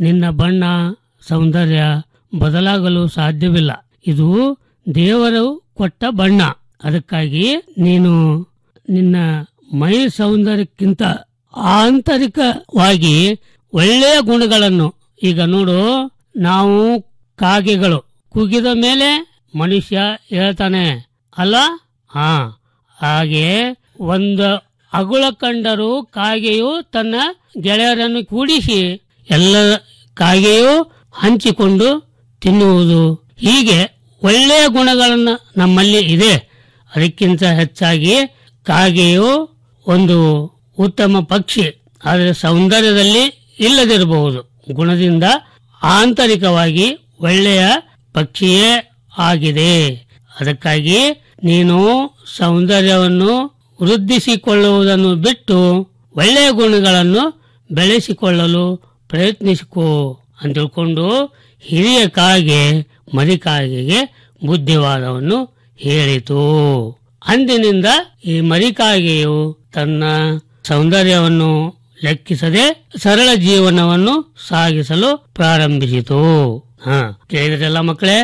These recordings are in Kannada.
ನಿನ್ನ ಬಣ್ಣ ಸೌಂದರ್ಯ ಬದಲಾಗಲು ಸಾಧ್ಯವಿಲ್ಲ ಇದು ದೇವರು ಕೊಟ್ಟ ಬಣ್ಣ ಅದಕ್ಕಾಗಿ ನೀನು ನಿನ್ನ ಮೈ ಸೌಂದರ್ಯಕ್ಕಿಂತ ಆಂತರಿಕವಾಗಿ ಒಳ್ಳೆಯ ಗುಣಗಳನ್ನು ಈಗ ನೋಡು ನಾವು ಕಾಗೆಗಳು ಕುಗಿದ ಮೇಲೆ ಮನುಷ್ಯ ಹೇಳ್ತಾನೆ ಅಲ್ಲ ಹಾ ಹಾಗೆ ಒಂದು ಅಗುಳ ಕಂಡರೂ ಕಾಗೆಯು ತನ್ನ ಗೆಳೆಯರನ್ನು ಕೂಡಿಸಿ ಎಲ್ಲ ಕಾಗೆಯು ಹಂಚಿಕೊಂಡು ತಿನ್ನುವುದು ಹೀಗೆ ಒಳ್ಳೆಯ ಗುಣಗಳನ್ನು ನಮ್ಮಲ್ಲಿ ಇದೆ ಅದಕ್ಕಿಂತ ಹೆಚ್ಚಾಗಿ ಕಾಗೆಯು ಒಂದು ಉತ್ತಮ ಪಕ್ಷಿ ಆದರೆ ಸೌಂದರ್ಯದಲ್ಲಿ ಇಲ್ಲದಿರಬಹುದು ಗುಣದಿಂದ ಆಂತರಿಕವಾಗಿ ಒಳ್ಳೆಯ ಪಕ್ಷಿಯೇ ಆಗಿದೆ ಅದಕ್ಕಾಗಿ ನೀನು ಸೌಂದರ್ಯವನ್ನು ವೃದ್ಧಿಸಿಕೊಳ್ಳುವುದನ್ನು ಬಿಟ್ಟು ಒಳ್ಳೆಯ ಗುಣಗಳನ್ನು ಬೆಳೆಸಿಕೊಳ್ಳಲು ಪ್ರಯತ್ನಿಸಿಕೋ ಅಂತ ತಿಳ್ಕೊಂಡು ಹಿರಿಯ ಕಾಗೆ ಮರಿಕಾಗೆಗೆ ಬುದ್ಧಿವಾದವನ್ನು ಹೇಳಿತು ಅಂದಿನಿಂದ ಈ ಮರಿಕಾಗೆಯು ತನ್ನ ಸೌಂದರ್ಯವನ್ನು ಲೆಕ್ಕಿಸದೆ ಸರಳ ಜೀವನವನ್ನು ಸಾಗಿಸಲು ಪ್ರಾರಂಭಿಸಿತು ಹಾ ಕೇಳಿದ್ರಲ್ಲ ಮಕ್ಕಳೇ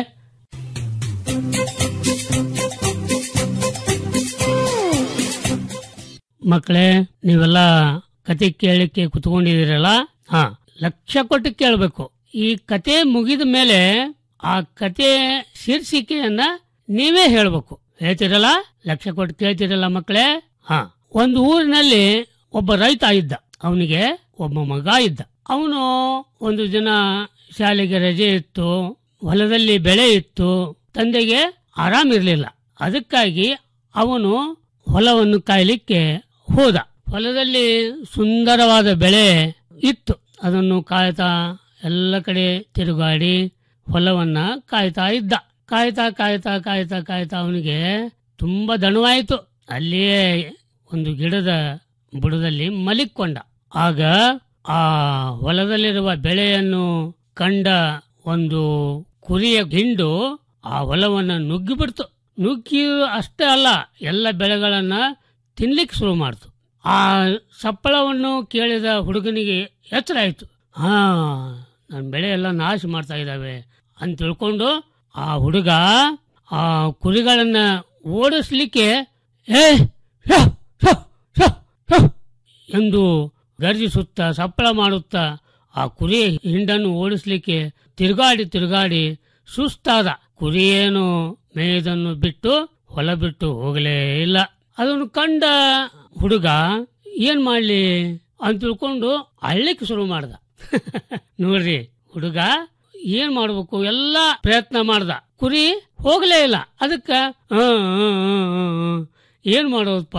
ಮಕ್ಕಳೇ ನೀವೆಲ್ಲ ಕತೆ ಕೇಳಲಿಕ್ಕೆ ಕುತ್ಕೊಂಡಿದ್ದೀರಲ್ಲ ಹಾ ಲಕ್ಷ್ಯ ಕೊಟ್ಟು ಕೇಳಬೇಕು ಈ ಕತೆ ಮುಗಿದ ಮೇಲೆ ಆ ಕತೆ ಶೀರ್ಷಿಕೆಯನ್ನ ನೀವೇ ಹೇಳ್ಬೇಕು ಹೇಳ್ತಿರಲ್ಲ ಲಕ್ಷ್ಯ ಕೊಟ್ಟು ಕೇಳ್ತಿರಲ್ಲ ಮಕ್ಕಳೇ ಹಾ ಒಂದು ಊರಿನಲ್ಲಿ ಒಬ್ಬ ರೈತ ಇದ್ದ ಅವನಿಗೆ ಒಬ್ಬ ಮಗ ಇದ್ದ ಅವನು ಒಂದು ದಿನ ಶಾಲೆಗೆ ರಜೆ ಇತ್ತು ಹೊಲದಲ್ಲಿ ಬೆಳೆ ಇತ್ತು ತಂದೆಗೆ ಆರಾಮಿರ್ಲಿಲ್ಲ ಅದಕ್ಕಾಗಿ ಅವನು ಹೊಲವನ್ನು ಕಾಯಲಿಕ್ಕೆ ಹೋದ ಹೊಲದಲ್ಲಿ ಸುಂದರವಾದ ಬೆಳೆ ಇತ್ತು ಅದನ್ನು ಕಾಯ್ತಾ ಎಲ್ಲ ಕಡೆ ತಿರುಗಾಡಿ ಹೊಲವನ್ನ ಕಾಯ್ತಾ ಇದ್ದ ಕಾಯ್ತಾ ಕಾಯ್ತಾ ಕಾಯ್ತಾ ಕಾಯ್ತಾ ಅವನಿಗೆ ತುಂಬಾ ದಣವಾಯಿತು ಅಲ್ಲಿಯೇ ಒಂದು ಗಿಡದ ಬುಡದಲ್ಲಿ ಮಲಿಕ್ಕೊಂಡ ಆಗ ಆ ಹೊಲದಲ್ಲಿರುವ ಬೆಳೆಯನ್ನು ಕಂಡ ಒಂದು ಕುರಿಯ ಹಿಂಡು ಆ ಹೊಲವನ್ನ ನುಗ್ಗಿ ಬಿಡ್ತು ನುಗ್ಗಿ ಅಷ್ಟೇ ಅಲ್ಲ ಎಲ್ಲ ಬೆಳೆಗಳನ್ನ ತಿನ್ಲಿಕ್ಕೆ ಶುರು ಮಾಡ್ತು ಆ ಸಪ್ಪಳವನ್ನು ಕೇಳಿದ ಹುಡುಗನಿಗೆ ಎಚ್ಚರ ಆಯ್ತು ಹಾ ನನ್ನ ಬೆಳೆ ಎಲ್ಲ ನಾಶ ಮಾಡ್ತಾ ಇದ್ದಾವೆ ಅಂತ ತಿಳ್ಕೊಂಡು ಆ ಹುಡುಗ ಆ ಕುರಿಗಳನ್ನ ಓಡಿಸ್ಲಿಕ್ಕೆ ಏ ಹ, ಹ, ಹ, ಹ ಎಂದು ಗರ್ಜಿಸುತ್ತಾ ಸಪ್ಪಳ ಮಾಡುತ್ತಾ ಆ ಕುರಿಯ ಹಿಂಡನ್ನು ಓಡಿಸ್ಲಿಕ್ಕೆ ತಿರುಗಾಡಿ ತಿರುಗಾಡಿ ಸುಸ್ತಾದ ಕುರಿಯೇನು ಮೇಯದನ್ನು ಬಿಟ್ಟು ಹೊಲ ಬಿಟ್ಟು ಹೋಗಲೇ ಇಲ್ಲ ಅದನ್ನು ಕಂಡ ಹುಡುಗ ಏನ್ ಮಾಡ್ಲಿ ಅಂತ ತಿಳ್ಕೊಂಡು ಅಳ್ಲಿಕ್ಕೆ ಶುರು ಮಾಡ್ದ ನೋಡ್ರಿ ಹುಡುಗ ಏನ್ ಮಾಡ್ಬೇಕು ಎಲ್ಲಾ ಪ್ರಯತ್ನ ಮಾಡ್ದ ಕುರಿ ಹೋಗ್ಲೇ ಇಲ್ಲ ಅದಕ್ಕ ಆ, ಆ, ಆ, ಆ, ಆ, ಏನ್ ಮಾಡೋದಪ್ಪ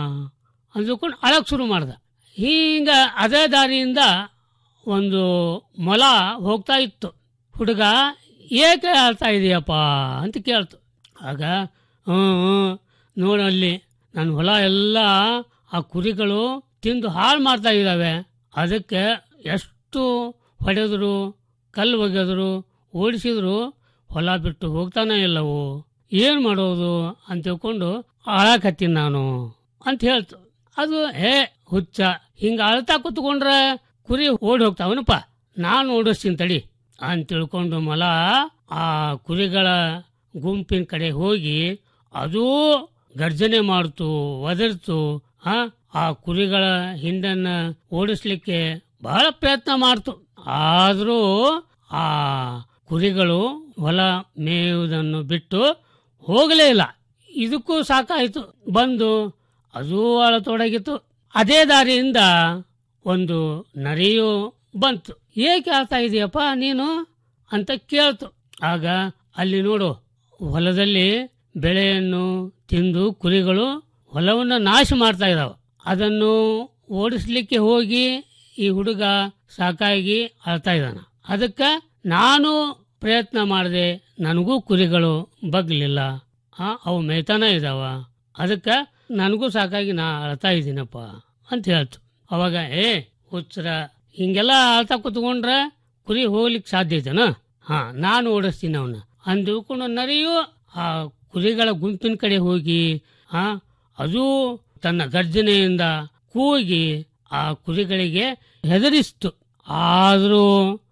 ಅಂತ ತಿಳ್ಕೊಂಡು ಅಳಕ್ ಶುರು ಮಾಡ್ದ ಹಿಂಗ ಅದೇ ದಾರಿಯಿಂದ ಒಂದು ಮೊಲ ಹೋಗ್ತಾ ಇತ್ತು ಹುಡುಗ ಏಕೆ ಆಳ್ತಾ ಇದೆಯಪ್ಪ ಅಂತ ಕೇಳ್ತು ಆಗ ಹ್ಞೂ ನೋಡಲ್ಲಿ ನನ್ನ ಹೊಲ ಎಲ್ಲ ಆ ಕುರಿಗಳು ತಿಂದು ಹಾಳು ಮಾಡ್ತಾ ಇದ್ದಾವೆ ಅದಕ್ಕೆ ಎಷ್ಟು ಹೊಡೆದ್ರು ಕಲ್ಲು ಒಗೆದ್ರು ಓಡಿಸಿದ್ರು ಹೊಲ ಬಿಟ್ಟು ಹೋಗ್ತಾನೆ ಇಲ್ಲವು ಏನು ಮಾಡೋದು ಅಂತ ತಿಳ್ಕೊಂಡು ಆಳಕತ್ತೀನಿ ನಾನು ಅಂತ ಹೇಳ್ತು ಅದು ಹೇ ಹುಚ್ಚ ಹಿಂಗ ಅಳ್ತಾ ಕುತ್ಕೊಂಡ್ರೆ ಕುರಿ ಓಡಿ ಹೋಗ್ತಾವನಪ್ಪ ನಾನು ಓಡಿಸ್ತೀನಿ ತಡಿ ಅಂತ ತಿಳ್ಕೊಂಡು ಮೊಲ ಆ ಕುರಿಗಳ ಗುಂಪಿನ ಕಡೆ ಹೋಗಿ ಅದೂ ಗರ್ಜನೆ ಮಾಡ್ತು ಒದರ್ತು ಆ ಆ ಕುರಿಗಳ ಹಿಂಡನ್ನ ಓಡಿಸ್ಲಿಕ್ಕೆ ಬಹಳ ಪ್ರಯತ್ನ ಮಾಡ್ತು ಆದರೂ ಆ ಕುರಿಗಳು ಹೊಲ ಮೇಯುವುದನ್ನು ಬಿಟ್ಟು ಹೋಗಲೇ ಇಲ್ಲ ಇದಕ್ಕೂ ಸಾಕಾಯಿತು ಬಂದು ಅದೂ ಅಳತೊಡಗಿತು ಅದೇ ದಾರಿಯಿಂದ ಒಂದು ನರಿಯು ಬಂತು ಏಕೆ ಆಳ್ತಾ ಇದೆಯಪ್ಪ ನೀನು ಅಂತ ಕೇಳ್ತು ಆಗ ಅಲ್ಲಿ ನೋಡು ಹೊಲದಲ್ಲಿ ಬೆಳೆಯನ್ನು ತಿಂದು ಕುರಿಗಳು ಹೊಲವನ್ನು ನಾಶ ಮಾಡ್ತಾ ಇದಾವೆ ಅದನ್ನು ಓಡಿಸ್ಲಿಕ್ಕೆ ಹೋಗಿ ಈ ಹುಡುಗ ಸಾಕಾಗಿ ಅಳ್ತಾ ಇದ್ದಾನ ಅದಕ್ಕೆ ನಾನು ಪ್ರಯತ್ನ ಮಾಡಿದೆ ನನಗೂ ಕುರಿಗಳು ಬಗ್ಲಿಲ್ಲ ಆ, ಅವು ಮೇಯ್ತಾನ ಇದಾವ ಅದಕ್ಕೆ ನನಗೂ ಸಾಕಾಗಿ ನಾ ಅಳ್ತಾ ಇದ್ದೀನಪ್ಪ ಅಂತ ಹೇಳ್ತು ಅವಾಗ ಏ ಹುಚ್ಚರ ಹಿಂಗೆಲ್ಲ ಅಳ್ತಾ ಕುತ್ಕೊಂಡ್ರೆ ಕುರಿ ಹೋಗ್ಲಿಕ್ಕೆ ಸಾಧ್ಯ ಐತೆನ ಹಾ ನಾನು ಓಡಿಸ್ತೀನಿ ಅವನ್ನ ಅಂತ ತಿಳ್ಕೊಂಡು ನರಿಯು ಆ ಕುರಿಗಳ ಗುಂಪಿನ ಕಡೆ ಹೋಗಿ ಆ ಅದು ತನ್ನ ಗರ್ಜನೆಯಿಂದ ಕೂಗಿ ಆ ಕುರಿಗಳಿಗೆ ಹೆದರಿಸ್ತು ಆದರೂ